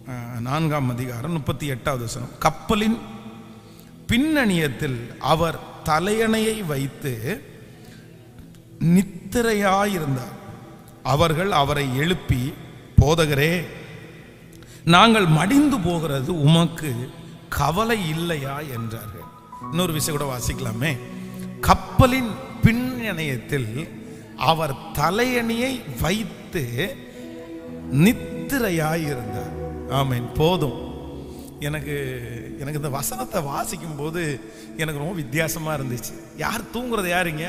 அஹ், நான்காம் அதிகாரம் முப்பத்தி எட்டாவது வசனம் கப்பலின் பின்னணியத்தில் அவர் தலையணையை வைத்து நித்திரையாயிருந்தார் அவர்கள் அவரை எழுப்பி போதகரே நாங்கள் மடிந்து போகிறது உமக்கு கவலை இல்லையா என்றார்கள் இன்னொரு விஷயம் கூட வாசிக்கலாமே கப்பலின் பின்னணியத்தில் அவர் தலையணியை வைத்து நித்திரையாயிருந்தார் ஆமென் போதும் எனக்கு எனக்கு இந்த வசனத்தை வாசிக்கும் போது எனக்கு ரொம்ப வித்தியாசமா இருந்துச்சு யார் தூங்குறது யாருங்க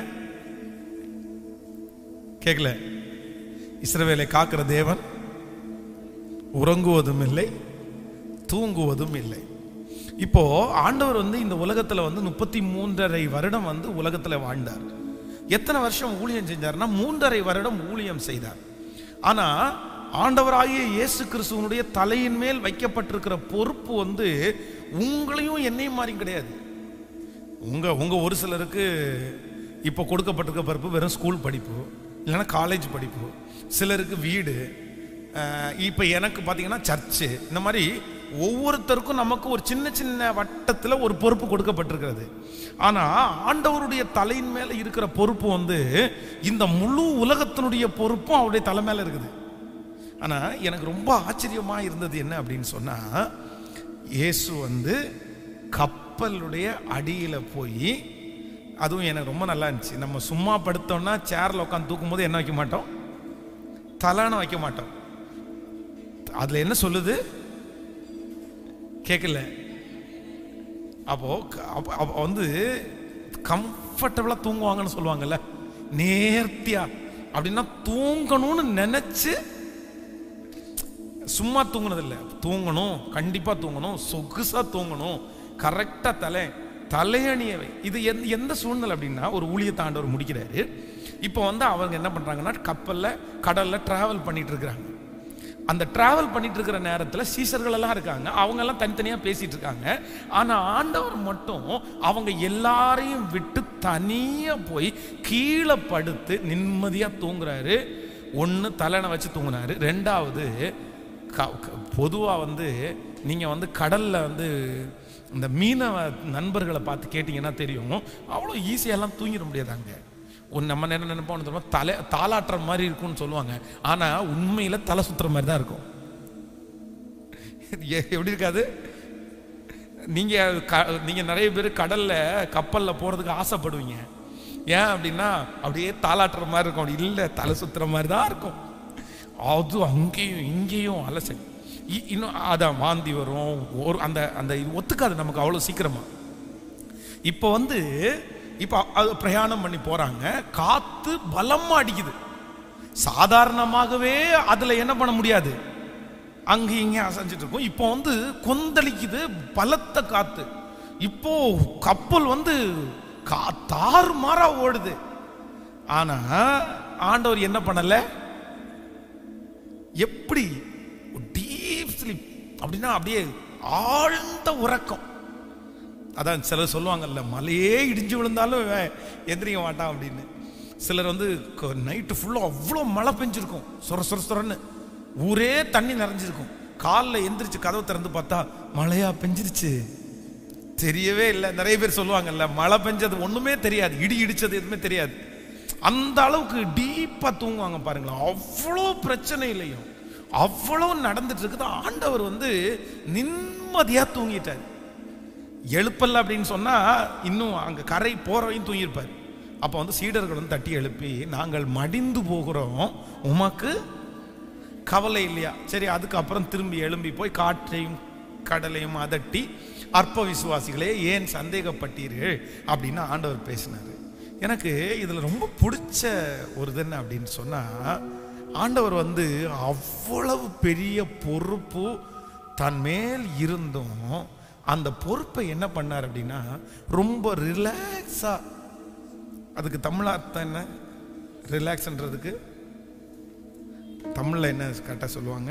கேட்கல இஸ்ரவேலை காக்கிற தேவன் உறங்குவதும் இல்லை தூங்குவதும் இல்லை இப்போ ஆண்டவர் வந்து இந்த உலகத்துல வந்து முப்பத்தி மூன்றரை வருடம் வந்து உலகத்துல வாழ்ந்தார் எத்தனை வருஷம் ஊழியம் செஞ்சார்னா மூன்றரை வருடம் ஊழியம் செய்தார் ஆனா ஆண்டவராகிய இயேசு கிறிஸ்துவனுடைய தலையின் மேல் வைக்கப்பட்டிருக்கிற பொறுப்பு வந்து உங்களையும் என்னையும் மாதிரி கிடையாது உங்க உங்க ஒரு சிலருக்கு இப்போ கொடுக்கப்பட்டிருக்க பொறுப்பு வெறும் ஸ்கூல் படிப்பு இல்லைன்னா காலேஜ் படிப்பு சிலருக்கு வீடு அஹ், இப்போ எனக்கு பார்த்தீங்கன்னா சர்ச்சு இந்த மாதிரி ஒவ்வொருத்தருக்கும் நமக்கு ஒரு சின்ன சின்ன வட்டத்தில் ஒரு பொறுப்பு கொடுக்கப்பட்டிருக்கிறது ஆனால் ஆண்டவருடைய தலையின் மேலே இருக்கிற பொறுப்பு வந்து இந்த முழு உலகத்தினுடைய பொறுப்பும் அவருடைய தலை மேலே இருக்குது ஆனால் எனக்கு ரொம்ப ஆச்சரியமாக இருந்தது என்ன அப்படின்னு சொன்னால் இயேசு வந்து கப்பலுடைய அடியில் போய் அதுவும் எனக்கு ரொம்ப நல்லா இருந்துச்சு நம்ம சும்மா படுத்தோம்னா சேரில் உட்காந்து தூக்கும்போது என்ன வைக்க மாட்டோம் தலான வைக்க மாட்டோம் அதில் என்ன சொல்லுது கேட்கல அப்போ க- அப்ப- அப்ப வந்து கம்ஃபர்டபுளாக தூங்குவாங்கன்னு சொல்லுவாங்கல்ல நேர்த்தியா அப்படின்னா தூங்கணும்னு நினைச்சு சும்மா தூங்குனதில்ல தூங்கணும் கண்டிப்பா தூங்கணும் சொகுசா தூங்கணும் கரெக்டா தலை தலையணியவை இது எந்த எந்த சூழ்நிலை அப்படின்னா ஒரு ஊழியத்தை ஆண்டவர் முடிக்கிறாரு இப்போ வந்து அவங்க என்ன பண்றாங்கன்னா கப்பல்ல கடல்ல டிராவல் பண்ணிட்டு இருக்கிறாங்க அந்த டிராவல் பண்ணிட்டு இருக்கிற நேரத்தில் சீசர்கள் எல்லாம் இருக்காங்க அவங்க எல்லாம் தனித்தனியாக பேசிட்டு இருக்காங்க ஆனா ஆண்டவர் மட்டும் அவங்க எல்லாரையும் விட்டு தனியா போய் கீழே படுத்து நிம்மதியா தூங்குறாரு ஒன்று தலைனை வச்சு தூங்குனாரு ரெண்டாவது பொதுவாக வந்து நீங்கள் வந்து கடலில் வந்து இந்த மீனவ நண்பர்களை பார்த்து கேட்டிங்கன்னா தெரியும் அவ்வளோ ஈஸியாலாம் தூங்கிட முடியாது அங்கே ஒன்று நம்ம என்ன நினைப்போம் தெரியுமா தலை தாளாட்டுற மாதிரி இருக்கும்னு சொல்லுவாங்க ஆனால் உண்மையில் தலை சுத்துற மாதிரி தான் இருக்கும் எ- எப்படி இருக்காது நீங்கள் க நீங்கள் நிறைய பேர் கடலில் கப்பலில் போகிறதுக்கு ஆசைப்படுவீங்க ஏன் அப்படின்னா அப்படியே தாளாட்டுற மாதிரி இருக்கும் அப்படி இல்லை தலை சுத்துற மாதிரி தான் இருக்கும் அது அங்கேயும் இங்கேயும் அலசல் இ- இன்னும் அதான் வாந்தி வரும் ஒரு அந்த அந்த இது ஒத்துக்காது நமக்கு அவ்வளோ சீக்கிரமா இப்போ வந்து இப்போ அது பிரயாணம் பண்ணி போறாங்க காத்து பலமா அடிக்குது சாதாரணமாகவே அதுல என்ன பண்ண முடியாது அங்க இங்க அசைஞ்சிட்டு இருக்கும் இப்போ வந்து கொந்தளிக்குது பலத்த காத்து இப்போ கப்பல் வந்து கா தாறுமாறா ஓடுது ஆனா ஆண்டவர் என்ன பண்ணல எப்படி டீப் ஸ்லீப் அப்படின்னா அப்படியே ஆழ்ந்த உறக்கம் அதான் சிலர் சொல்லுவாங்கல்ல மலையே இடிஞ்சு விழுந்தாலும் இவன் எந்திரிக்க மாட்டான் அப்படின்னு சிலர் வந்து நைட்டு ஃபுல்லாக அவ்வளோ மழை பெஞ்சிருக்கும் சொர சொர சொரன்னு ஊரே தண்ணி நிறைஞ்சிருக்கும் காலில் எந்திரிச்சு கதவை திறந்து பார்த்தா மழையா பெஞ்சிருச்சு தெரியவே இல்லை நிறைய பேர் சொல்லுவாங்கல்ல மழை பெஞ்சது ஒண்ணுமே தெரியாது இடி இடிச்சது எதுவுமே தெரியாது அந்த அளவுக்கு டீப்பா தூங்குவாங்க பாருங்களேன் அவ்வளோ பிரச்சனை இல்லையும் அவ்வளோ நடந்துட்டு இருக்குது ஆண்டவர் வந்து நிம்மதியா தூங்கிட்டார் எழுப்பல்ல அப்படின்னு சொன்னா இன்னும் அங்க கரை போறவையும் தூங்கியிருப்பார் அப்போ வந்து சீடர்கள் வந்து தட்டி எழுப்பி நாங்கள் மடிந்து போகிறோம் உமக்கு கவலை இல்லையா சரி அதுக்கப்புறம் திரும்பி எழும்பி போய் காற்றையும் கடலையும் அதட்டி அற்ப விசுவாசிகளே ஏன் சந்தேகப்பட்டீர்கள் அப்படின்னு ஆண்டவர் பேசினாரு எனக்கு இதுல ரொம்ப பிடிச்ச ஒரு இது என்ன அப்படின்னு சொன்னா ஆண்டவர் வந்து அவ்வளவு பெரிய பொறுப்பு தன் மேல் இருந்தும் அந்த பொறுப்பை என்ன பண்ணார் அப்படின்னா ரொம்ப ரிலாக்ஸா அதுக்கு தமிழ் அர்த்தம் என்ன ரிலாக்ஸ்ன்றதுக்கு தமிழ்ல என்ன கரெக்டாக சொல்லுவாங்க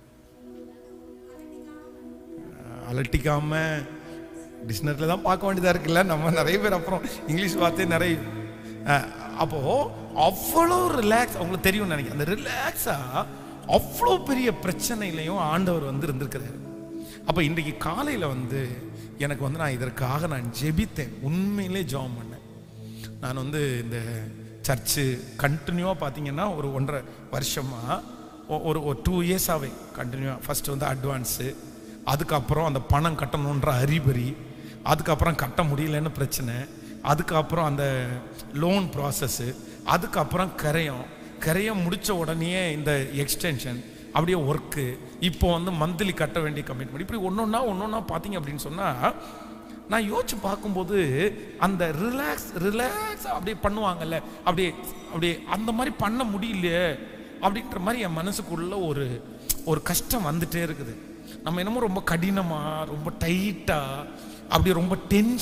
அஹ் அலட்டிக்காம டிக்ஷனரியில் தான் பார்க்க வேண்டியதாக இருக்குல்ல நம்ம நிறைய பேர் அப்புறம் இங்கிலீஷ் வார்த்தை நிறைய அஹ் அப்போ அவ்வளோ ரிலாக்ஸ் அவங்களுக்கு தெரியும்னு நினைக்கிறேன் அந்த ரிலாக்ஸா அவ்வளோ பெரிய பிரச்சனையிலையும் ஆண்டவர் வந்து இருந்திருக்கிறாரு அப்போ இன்றைக்கு காலையில் வந்து எனக்கு வந்து நான் இதற்காக நான் ஜெபித்தேன் உண்மையிலே ஜெபம் பண்ணேன் நான் வந்து இந்த சர்ச்சு கண்டினியூவாக பார்த்தீங்கன்னா ஒரு ஒன்றரை வருஷமாக ஒரு ஒரு டூ இயர்ஸாகவே கண்டினியூவாக ஃபஸ்ட்டு வந்து அட்வான்ஸு அதுக்கப்புறம் அந்த பணம் கட்டணுன்ற அறிபறி அதுக்கப்புறம் கட்ட முடியலன்னு பிரச்சனை அதுக்கப்புறம் அந்த லோன் ப்ராசஸ்ஸு அதுக்கப்புறம் கரையம் கரையம் முடித்த உடனே இந்த எக்ஸ்டென்ஷன் அப்படியே ஒர்க்கு இப்போ வந்து மந்த்லி கட்ட வேண்டிய கமிட்மெண்ட் இப்படி ஒன்று ஒன்றா ஒன்று ஒன்றா பார்த்தீங்க அப்படின்னு சொன்னால் நான் யோசிச்சு பார்க்கும்போது அந்த ரிலாக்ஸ் ரிலாக்ஸ் அப்படியே பண்ணுவாங்கல்ல அப்படியே அப்படியே அந்த மாதிரி பண்ண முடியலையே அப்படின்ற மாதிரி என் மனசுக்குள்ள ஒரு ஒரு கஷ்டம் வந்துட்டே இருக்குது நம்ம என்னமோ ரொம்ப கடினமாக ரொம்ப டைட்டாக அப்படி ரொம்ப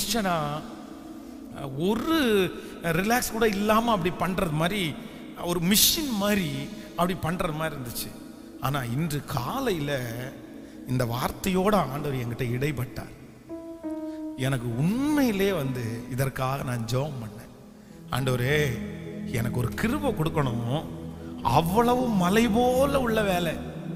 டென்ஷனாக ஒரு ரிலாக்ஸ் கூட இல்லாமல் அப்படி பண்ணுறது மாதிரி ஒரு மிஷின் மாதிரி அப்படி பண்ணுற மாதிரி இருந்துச்சு ஆனால் இன்று காலையில் இந்த வார்த்தையோட ஆண்டவர் என்கிட்ட இடைப்பட்டார் எனக்கு உண்மையிலே வந்து இதற்காக நான் ஜெபம் பண்ணேன் ஆண்டவரே எனக்கு ஒரு கிருபை கொடுக்கணும் அவ்வளவு மலை போல உள்ள வேலை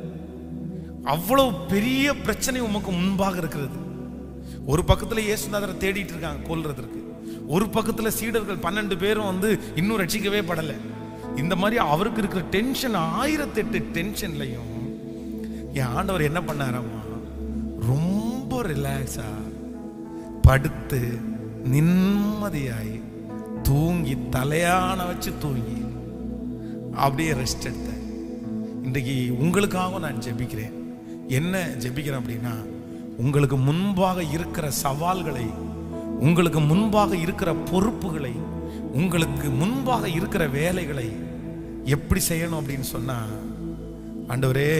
அவ்வளவு பெரிய பிரச்சனை உமக்கு முன்பாக இருக்கிறது ஒரு பக்கத்துல இயேசுநாதரை தேடிட்டு இருக்காங்க கொல்றதற்கு ஒரு பக்கத்துல சீடர்கள் பன்னெண்டு பேரும் வந்து இன்னும் ரட்சிக்கவே படலை இந்த மாதிரி அவருக்கு இருக்கிற டென்ஷன் ஆயிரத்தெட்டு டென்ஷன்லையும் என் ஆண்டவர் என்ன பண்ணாராமா ரொம்ப ரிலாக்ஸா படுத்து நிம்மதியாய் தூங்கி தலையான வச்சு தூங்கி அப்படியே ரெஸ்ட் எடுத்தேன் இன்றைக்கு உங்களுக்காக நான் ஜெபிக்கிறேன் என்ன ஜெபிக்கிறேன் அப்படின்னா உங்களுக்கு முன்பாக இருக்கிற சவால்களை உங்களுக்கு முன்பாக இருக்கிற பொறுப்புகளை உங்களுக்கு முன்பாக இருக்கிற வேலைகளை எப்படி செய்யணும் அப்படின்னு சொன்னா ஆண்டவரே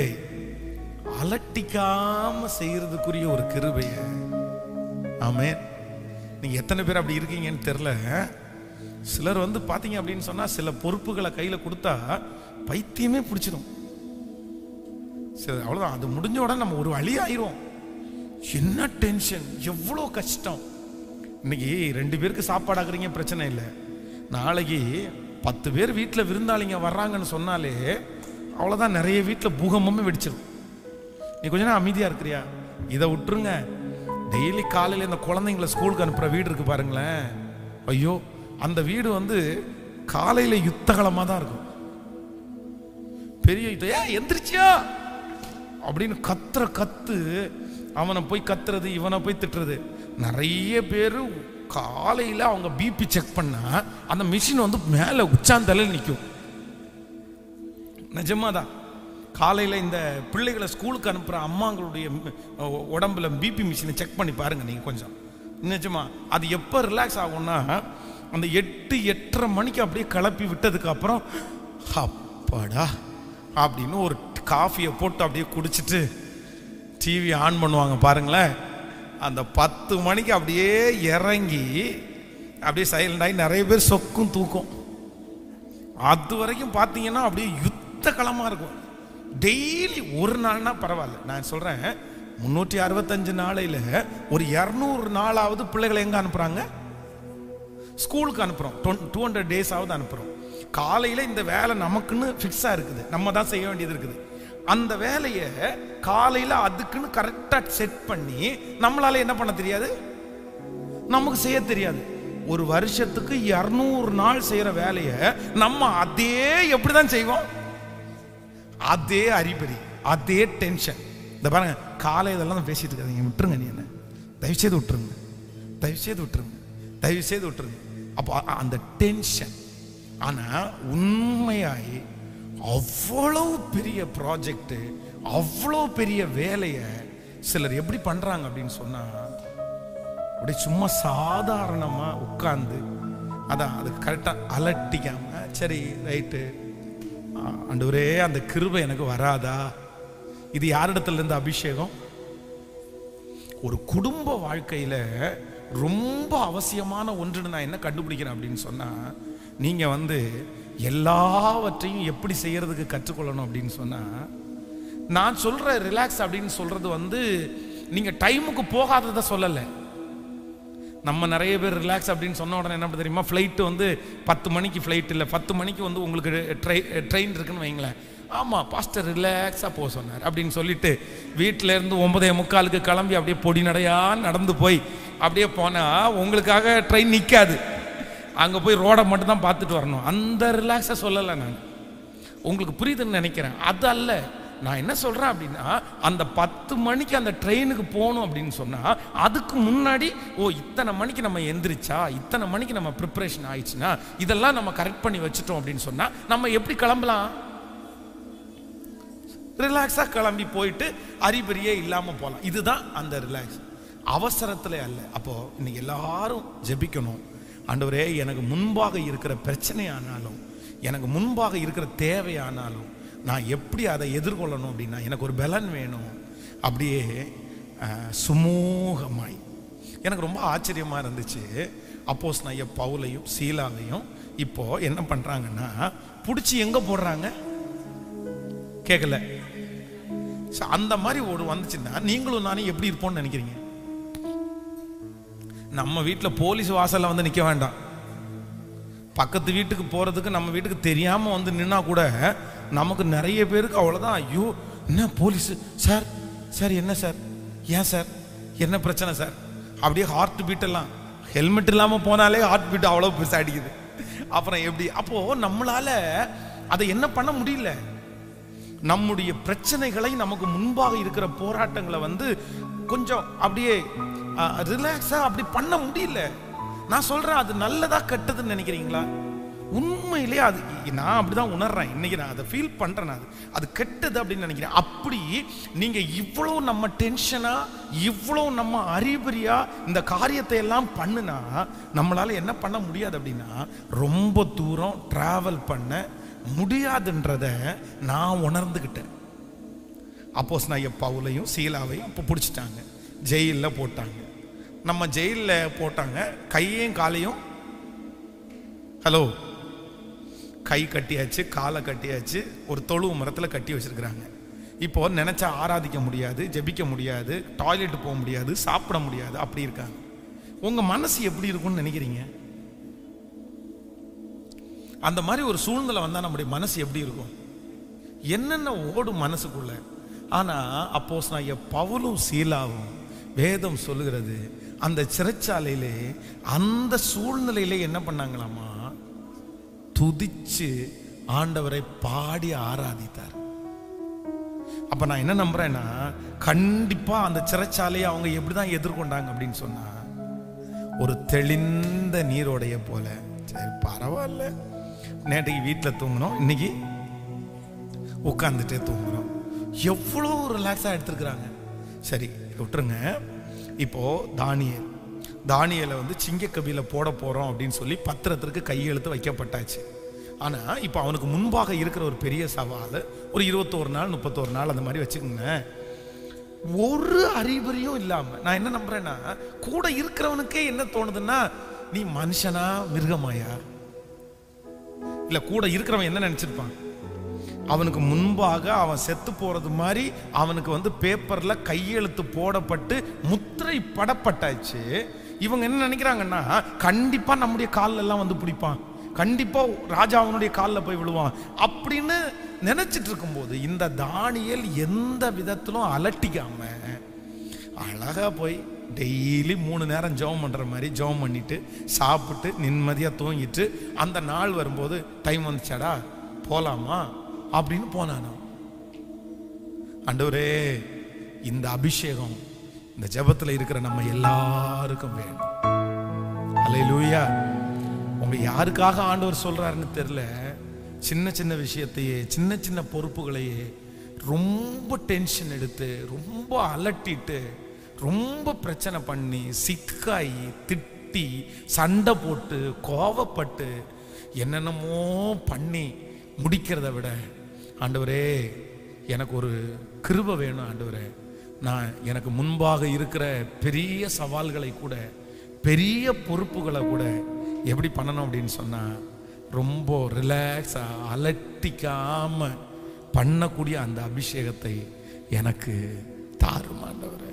அலட்டிக்காம செய்யறதுக்குரிய ஒரு கிருபைய ஆமென் நீங்க எத்தனை பேர் அப்படி இருக்கீங்கன்னு தெரியல சிலர் வந்து பாத்தீங்க அப்படின்னு சொன்னா சில பொறுப்புகளை கையில கொடுத்தா பைத்தியமே பிடிச்சிடும் சரி அவ்வளவுதான் அது முடிஞ்ச உடனே நம்ம ஒரு வழி ஆயிரும் என்ன டென்ஷன் எவ்வளோ கஷ்டம் இன்னைக்கு ரெண்டு பேருக்கு சாப்பாடு ஆக்குறீங்க பிரச்சனை இல்லை நாளைக்கு பத்து பேர் வீட்டில் விருந்தாளிங்க வர்றாங்கன்னு சொன்னாலே அவ்வளோதான் நிறைய வீட்டில் பூகம்பமே வெடிச்சிடும் நீ கொஞ்ச நேரம் அமைதியாக இருக்கிறியா இதை விட்டுருங்க டெய்லி காலையில் இந்த குழந்தைங்கள ஸ்கூலுக்கு அனுப்புகிற வீடு இருக்கு பாருங்களேன் ஐயோ அந்த வீடு வந்து காலையில் யுத்தகலமாக தான் இருக்கும் பெரிய யுத்தம் ஏன் எந்திரிச்சியா அப்படின்னு கத்துற கத்து அவனை போய் கத்துறது இவனை போய் திட்டுறது நிறைய பேர் காலையில் அவங்க பிபி செக் பண்ணா அந்த மிஷின் வந்து மேலே உச்சாந்தலையில் நிற்கும் நிஜமாதான் காலையில் இந்த பிள்ளைகளை ஸ்கூலுக்கு அனுப்புகிற அம்மாங்களுடைய ம், உ- உடம்புல பிபி மிஷினை செக் பண்ணி பாருங்க நீங்கள் கொஞ்சம் நிஜமா அது எப்போ ரிலாக்ஸ் ஆகும்னா அந்த எட்டு எட்டரை மணிக்கு அப்படியே கிளப்பி விட்டதுக்கு அப்புறம் அப்பாடா அப்படின்னு ஒரு காஃபியை போட்டு அப்படியே குடிச்சிட்டு டிவி ஆன் பண்ணுவாங்க பாருங்களேன் அந்த பத்து மணிக்கு அப்படியே இறங்கி அப்படியே சைலண்ட் ஆகி நிறைய பேர் சொக்கும் தூக்கம் அது வரைக்கும் பார்த்தீங்கன்னா அப்படியே யுத்த களமா இருக்கும் டெய்லி ஒரு நாள்னா பரவாயில்ல நான் சொல்றேன் முன்னூற்றி அறுபத்தஞ்சு நாளையில ஒரு இரநூறு நாளாவது பிள்ளைகளை எங்க அனுப்புறாங்க ஸ்கூலுக்கு அனுப்புறோம் டூ ஹண்ட்ரட் டேஸ் ஆகுது அனுப்புறோம் காலையில இந்த வேலை நமக்குன்னு ஃபிக்ஸா இருக்குது நம்ம தான் செய்ய வேண்டியது இருக்குது அந்த வேலையை காலையில அதுக்குன்னு கரெக்டா செட் பண்ணி நம்மளால என்ன பண்ண தெரியாது நமக்கு செய்ய தெரியாது ஒரு வருஷத்துக்கு இருநூறு நாள் செய்யற வேலையை நம்ம அதே எப்படிதான் செய்வோம் அதே அறிபறி அதே டென்ஷன் இந்த பாருங்க காலை இதெல்லாம் தான் பேசிட்டு இருக்காதீங்க விட்டுருங்க நீ என்ன தயவு செய்து விட்டுருங்க தயவு செய்து விட்டுருங்க தயவு செய்து விட்டுருங்க அப்போ அ- அந்த டென்ஷன் ஆனா உண்மையாய் அவ்வளவு பெரிய ப்ராஜெக்ட் அவ்வளோ பெரிய வேலையை சிலர் எப்படி பண்றாங்க அப்படின்னு சொன்னா அப்படியே சும்மா சாதாரணமா உட்கார்ந்து அதான் அது கரெக்டா அலட்டிக்காம சரி ரைட்டு ஆண்டவரே அந்த கிருபை எனக்கு வராதா இது யாரிடத்துல இருந்து அபிஷேகம் ஒரு குடும்ப வாழ்க்கையில ரொம்ப அவசியமான ஒன்றுன்னு நான் என்ன கண்டுபிடிக்கிறேன் அப்படின்னு சொன்னா நீங்க வந்து எல்லாவற்றையும் எப்படி செய்யறதுக்கு கற்றுக்கொள்ளணும் அப்படின்னு சொன்னா நான் சொல்ற ரிலாக்ஸ் அப்படின்னு சொல்றது வந்து நீங்க டைமுக்கு போகாததை சொல்லலை நம்ம நிறைய பேர் ரிலாக்ஸ் அப்படின்னு சொன்ன உடனே என்ன பண்ணுது தெரியுமா ஃப்ளைட்டு வந்து பத்து மணிக்கு ஃப்ளைட் இல்லை பத்து மணிக்கு வந்து உங்களுக்கு ட்ரெயின் ட்ரெயின் இருக்குன்னு வைங்களேன் ஆமாம் பாஸ்டர் ரிலாக்ஸாக போக சொன்னார் அப்படின்னு சொல்லிட்டு வீட்டில இருந்து ஒன்பதே முக்காலுக்கு கிளம்பி அப்படியே பொடி நடையா நடந்து போய் அப்படியே போனால் உங்களுக்காக ட்ரெயின் நிற்காது அங்கே போய் ரோடை மட்டும் தான் பார்த்துட்டு வரணும் அந்த ரிலாக்ஸை சொல்லலை நான் உங்களுக்கு புரியுதுன்னு நினைக்கிறேன் அது அல்ல நான் என்ன சொல்றேன் அப்படின்னா அந்த பத்து மணிக்கு அந்த ட்ரெயினுக்கு போகணும் அப்படின்னு சொன்னா அதுக்கு முன்னாடி ஓ இத்தனை மணிக்கு நம்ம எந்திரிச்சா இத்தனை மணிக்கு நம்ம ப்ரிப்பரேஷன் ஆயிடுச்சுன்னா இதெல்லாம் நம்ம கரெக்ட் பண்ணி வச்சுட்டோம் அப்படின்னு சொன்னா நம்ம எப்படி கிளம்பலாம் ரிலாக்ஸாக கிளம்பி போயிட்டு அறிபறியே இல்லாமல் போகலாம் இதுதான் அந்த ரிலாக்ஸ் அவசரத்தில் அல்ல அப்போ இன்னைக்கு எல்லாரும் ஜெபிக்கணும் ஆண்டவரே எனக்கு முன்பாக இருக்கிற பிரச்சனையானாலும் எனக்கு முன்பாக இருக்கிற தேவையானாலும் நான் எப்படி அதை எதிர்கொள்ளணும் அப்படின்னா எனக்கு ஒரு பலன் வேணும் அப்படியே அஹ், சுமூகமாய் எனக்கு ரொம்ப ஆச்சரியமா இருந்துச்சு அப்போஸ் நான் பவுலையும் சீலாவையும் இப்போ என்ன பண்றாங்கன்னா பிடிச்சி எங்க போடுறாங்க கேட்கல So, அந்த மாதிரி ஒரு வந்துச்சுன்னா நீங்களும் நானும் எப்படி இருப்போம்னு நினைக்கிறீங்க நம்ம வீட்டில் போலீஸ் வாசல்ல வந்து நிற்க வேண்டாம் பக்கத்து வீட்டுக்கு போறதுக்கு நம்ம வீட்டுக்கு தெரியாம வந்து நின்னா கூட நமக்கு நிறைய பேருக்கு அவ்வளவுதான் ஐயோ என்ன போலீஸ் சார் சார் என்ன சார் ஏன் சார் என்ன பிரச்சனை சார் அப்படியே ஹார்ட் பீட் எல்லாம் ஹெல்மெட் இல்லாம போனாலே ஹார்ட் பீட் அவ்வளவு பெருசா அடிக்குது அப்புறம் எப்படி அப்போ நம்மளால அதை என்ன பண்ண முடியல நம்முடைய பிரச்சனைகளை நமக்கு முன்பாக இருக்கிற போராட்டங்களை வந்து கொஞ்சம் அப்படியே ரிலாக்ஸா அப்படி பண்ண முடியல நான் சொல்றேன் அது நல்லதா கெட்டதுன்னு நினைக்கிறீங்களா உண்மையிலேயே அது நான் அப்படிதான் உணர்றேன் இன்னைக்கு நான் அதை ஃபீல் பண்றேன் நான் அது அது கெட்டது அப்படின்னு நினைக்கிறேன் அப்படி நீங்க இவ்வளவு நம்ம டென்ஷனா இவ்வளவு நம்ம அறிபறியா இந்த காரியத்தை எல்லாம் பண்ணுனா நம்மளால என்ன பண்ண முடியாது அப்படின்னா ரொம்ப தூரம் டிராவல் பண்ண முடியாதுன்றத நான் உணர்ந்துக்கிட்டேன் அப்போஸ் நான் பவுலையும் சீலாவையும் இப்போ பிடிச்சிட்டாங்க ஜெயிலில் போட்டாங்க நம்ம ஜெயிலில் போட்டாங்க கையையும் காலையும் ஹலோ கை கட்டியாச்சு காலை கட்டியாச்சு ஒரு தொழு மரத்தில் கட்டி வச்சிருக்கிறாங்க இப்போ நினைச்சா ஆராதிக்க முடியாது ஜெபிக்க முடியாது டாய்லெட் போக முடியாது சாப்பிட முடியாது அப்படி இருக்காங்க உங்க மனசு எப்படி இருக்கும்னு நினைக்கிறீங்க அந்த மாதிரி ஒரு சூழ்நிலை வந்தா நம்முடைய மனசு எப்படி இருக்கும் என்னென்ன ஓடும் மனசுக்குள்ள ஆனா அப்போஸ் நான் பவுலும் சீலாவும் வேதம் சொல்லுகிறது அந்த சிறைச்சாலையிலே அந்த சூழ்நிலையிலே என்ன பண்ணாங்களாமா துதிச்சு ஆண்டவரை பாடி ஆராதித்தார் அப்ப நான் என்ன நம்புறேன்னா கண்டிப்பா அந்த சிறைச்சாலையை அவங்க எப்படிதான் எதிர்கொண்டாங்க அப்படின்னு சொன்னா ஒரு தெளிந்த நீரோடைய போல சரி பரவாயில்ல நேற்றுக்கு வீட்டில் தூங்கினோம் இன்னைக்கு உட்காந்துட்டே தூங்குறோம் எவ்வளோ ரிலாக்ஸாக எடுத்துருக்குறாங்க சரி விட்டுருங்க இப்போ தானியல் தானியலை வந்து சிங்கக்கபில போட போகிறோம் அப்படின்னு சொல்லி பத்திரத்திற்கு கையெழுத்து வைக்கப்பட்டாச்சு ஆனால் இப்போ அவனுக்கு முன்பாக இருக்கிற ஒரு பெரிய சவால் ஒரு இருபத்தோரு நாள் முப்பத்தோரு நாள் அந்த மாதிரி வச்சுக்கோங்க ஒரு அறிகுறியும் இல்லாம நான் என்ன நம்புறேன்னா கூட இருக்கிறவனுக்கே என்ன தோணுதுன்னா நீ மனுஷனா மிருகமாயா இல்ல கூட இருக்கிறவன் என்ன நினைச்சிருப்பான் அவனுக்கு முன்பாக அவன் செத்து போறது மாதிரி அவனுக்கு வந்து பேப்பர்ல கையெழுத்து போடப்பட்டு முத்திரை படப்பட்டாச்சு இவங்க என்ன நினைக்கிறாங்கன்னா கண்டிப்பா நம்முடைய கால்ல எல்லாம் வந்து பிடிப்பான் கண்டிப்பா ராஜா அவனுடைய காலில் போய் விழுவான் அப்படின்னு நினைச்சிட்டு இருக்கும்போது இந்த தானியல் எந்த விதத்திலும் அலட்டிக்காம அழகா போய் டெய்லி மூணு நேரம் ஜெபம் பண்ற மாதிரி ஜெபம் பண்ணிட்டு சாப்பிட்டு நிம்மதியா தூங்கிட்டு அந்த நாள் வரும்போது டைம் வந்துச்சாடா போலாமா அப்படின்னு போனானா ஆண்டவரே இந்த அபிஷேகம் இந்த ஜெபத்துல இருக்கிற நம்ம எல்லாருக்கும் வேணும் அல்லேலூயா உங்க யாருக்காக ஆண்டவர் சொல்றாருன்னு தெரியல சின்ன சின்ன விஷயத்தையே சின்ன சின்ன பொறுப்புகளையே ரொம்ப டென்ஷன் எடுத்து ரொம்ப அலட்டிட்டு ரொம்ப பிரச்சனை பண்ணி சிக்காயி திட்டி சண்டை போட்டு கோவப்பட்டு என்னென்னமோ பண்ணி முடிக்கிறத விட ஆண்டவரே எனக்கு ஒரு கிருபை வேணும் ஆண்டவரே நான் எனக்கு முன்பாக இருக்கிற பெரிய சவால்களை கூட பெரிய பொறுப்புகளை கூட எப்படி பண்ணணும் அப்படின்னு சொன்னா ரொம்ப ரிலாக்ஸா அலட்டிக்காம பண்ணக்கூடிய அந்த அபிஷேகத்தை எனக்கு தாரும் ஆண்டவரே